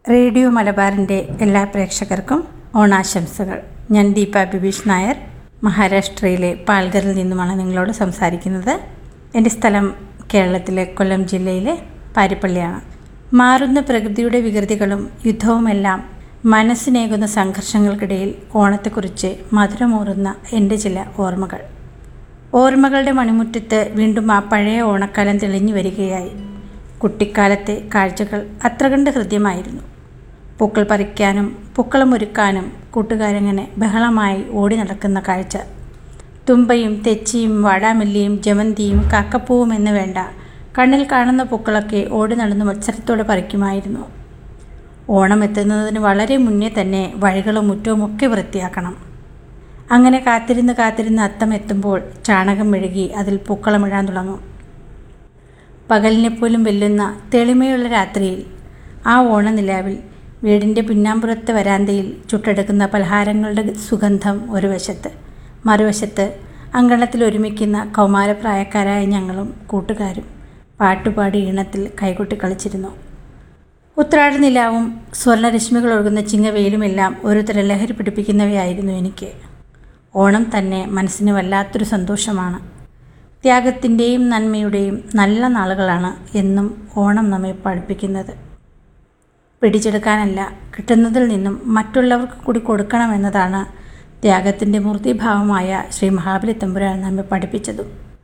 radio മലബാറിൻ്റെ എല്ലാ പ്രേക്ഷകർക്കും ഓണാശംസകൾ ഞാൻ ദീപ ബിബീഷ് നായർ മഹാരാഷ്ട്രയിലെ പാൽഗറിൽ നിന്നുമാണ് നിങ്ങളോട് സംസാരിക്കുന്നത് എൻ്റെ സ്ഥലം കേരളത്തിലെ കൊല്ലം ജില്ലയിലെ പാരിപ്പള്ളിയാണ് മാറുന്ന പ്രകൃതിയുടെ വികൃതികളും യുദ്ധവുമെല്ലാം മനസ്സിനേകുന്ന സംഘർഷങ്ങൾക്കിടയിൽ ഓണത്തെക്കുറിച്ച് മധുരമൂറുന്ന എൻ്റെ ചില ഓർമ്മകൾ ഓർമ്മകളുടെ മണിമുറ്റത്ത് വീണ്ടും ആ പഴയ ഓണക്കാലം തെളിഞ്ഞു വരികയായി കുട്ടിക്കാലത്തെ കാഴ്ചകൾ അത്ര കണ്ട് ഹൃദ്യമായിരുന്നു പൂക്കൾ പറിക്കാനും പൂക്കളം ഒരുക്കാനും കൂട്ടുകാരങ്ങനെ ബഹളമായി ഓടി നടക്കുന്ന കാഴ്ച തുമ്പയും തെച്ചിയും വാടാമല്ലിയും ജമന്തിയും കാക്കപ്പൂവും എന്ന് വേണ്ട കണ്ണിൽ കാണുന്ന പൂക്കളൊക്കെ ഓടി നടന്ന് മത്സരത്തോടെ പറിക്കുമായിരുന്നു ഓണം എത്തുന്നതിന് വളരെ മുന്നേ തന്നെ വഴികളും മുറ്റവും ഒക്കെ വൃത്തിയാക്കണം അങ്ങനെ കാത്തിരുന്ന് കാത്തിരുന്ന് അത്തം എത്തുമ്പോൾ ചാണകം മെഴുകി അതിൽ പൂക്കളമിടാൻ തുടങ്ങും പകലിനെ പോലും വെല്ലുന്ന തെളിമയുള്ള രാത്രിയിൽ ആ ഓണനിലാവിൽ വീടിൻ്റെ പിന്നാമ്പുറത്തെ വരാന്തയിൽ ചുട്ടെടുക്കുന്ന പലഹാരങ്ങളുടെ സുഗന്ധം ഒരു വശത്ത് മറുവശത്ത് അങ്കണത്തിൽ ഒരുമിക്കുന്ന കൗമാരപ്രായക്കാരായ ഞങ്ങളും കൂട്ടുകാരും പാട്ടുപാടി ഈണത്തിൽ കൈകൊട്ടി കളിച്ചിരുന്നു ഉത്രാട നിലാവും സ്വർണ്ണരശ്മികൾ ഒഴുകുന്ന ചിങ്ങവെയിലുമെല്ലാം ഒരു തരം ലഹരി പിടിപ്പിക്കുന്നവയായിരുന്നു എനിക്ക് ഓണം തന്നെ മനസ്സിന് വല്ലാത്തൊരു സന്തോഷമാണ് ത്യാഗത്തിൻ്റെയും നന്മയുടെയും നല്ല നാളുകളാണ് എന്നും ഓണം നമ്മെ പഠിപ്പിക്കുന്നത് പിടിച്ചെടുക്കാനല്ല കിട്ടുന്നതിൽ നിന്നും മറ്റുള്ളവർക്ക് കൂടി കൊടുക്കണമെന്നതാണ് ത്യാഗത്തിൻ്റെ മൂർത്തിഭാവമായ ശ്രീ മഹാബലി തമ്പുരാൻ നമ്മെ പഠിപ്പിച്ചതും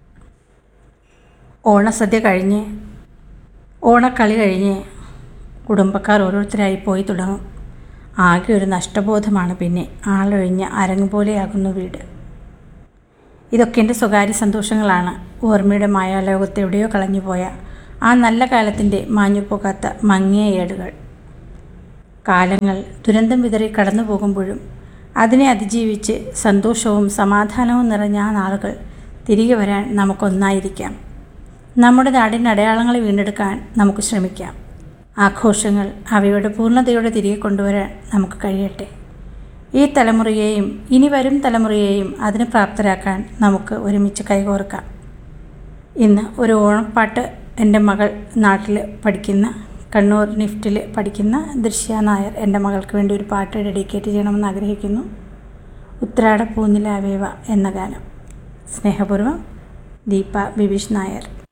ഓണസദ്യ കഴിഞ്ഞ് ഓണക്കളി കഴിഞ്ഞ് കുടുംബക്കാർ ഓരോരുത്തരായി പോയി തുടങ്ങും ആകെ ഒരു നഷ്ടബോധമാണ് പിന്നെ ആളൊഴിഞ്ഞ അരങ്ങ് പോലെയാകുന്നു വീട് ഇതൊക്കെ എൻ്റെ സ്വകാര്യ സന്തോഷങ്ങളാണ് ഓർമ്മയുടെ മായാലോകത്ത് എവിടെയോ കളഞ്ഞുപോയ ആ നല്ല കാലത്തിൻ്റെ മാഞ്ഞുപോകാത്ത മങ്ങിയ ഏടുകൾ കാലങ്ങൾ ദുരന്തം വിതറി കടന്നു പോകുമ്പോഴും അതിനെ അതിജീവിച്ച് സന്തോഷവും സമാധാനവും നിറഞ്ഞ ആ നാളുകൾ തിരികെ വരാൻ നമുക്കൊന്നായിരിക്കാം നമ്മുടെ നാടിൻ്റെ അടയാളങ്ങളെ വീണ്ടെടുക്കാൻ നമുക്ക് ശ്രമിക്കാം ആഘോഷങ്ങൾ അവയുടെ പൂർണ്ണതയോടെ തിരികെ കൊണ്ടുവരാൻ നമുക്ക് കഴിയട്ടെ ഈ തലമുറയെയും ഇനി വരും തലമുറയെയും അതിന് പ്രാപ്തരാക്കാൻ നമുക്ക് ഒരുമിച്ച് കൈകോർക്കാം ഇന്ന് ഒരു ഓണപ്പാട്ട് എൻ്റെ മകൾ നാട്ടിൽ പഠിക്കുന്ന കണ്ണൂർ നിഫ്റ്റിൽ പഠിക്കുന്ന ദൃശ്യ നായർ എൻ്റെ മകൾക്ക് വേണ്ടി ഒരു പാട്ട് ഡെഡിക്കേറ്റ് ചെയ്യണമെന്ന് ആഗ്രഹിക്കുന്നു ഉത്രാട പൂനിലാവേവ എന്ന ഗാനം സ്നേഹപൂർവ്വം ദീപ ബിബീഷ് നായർ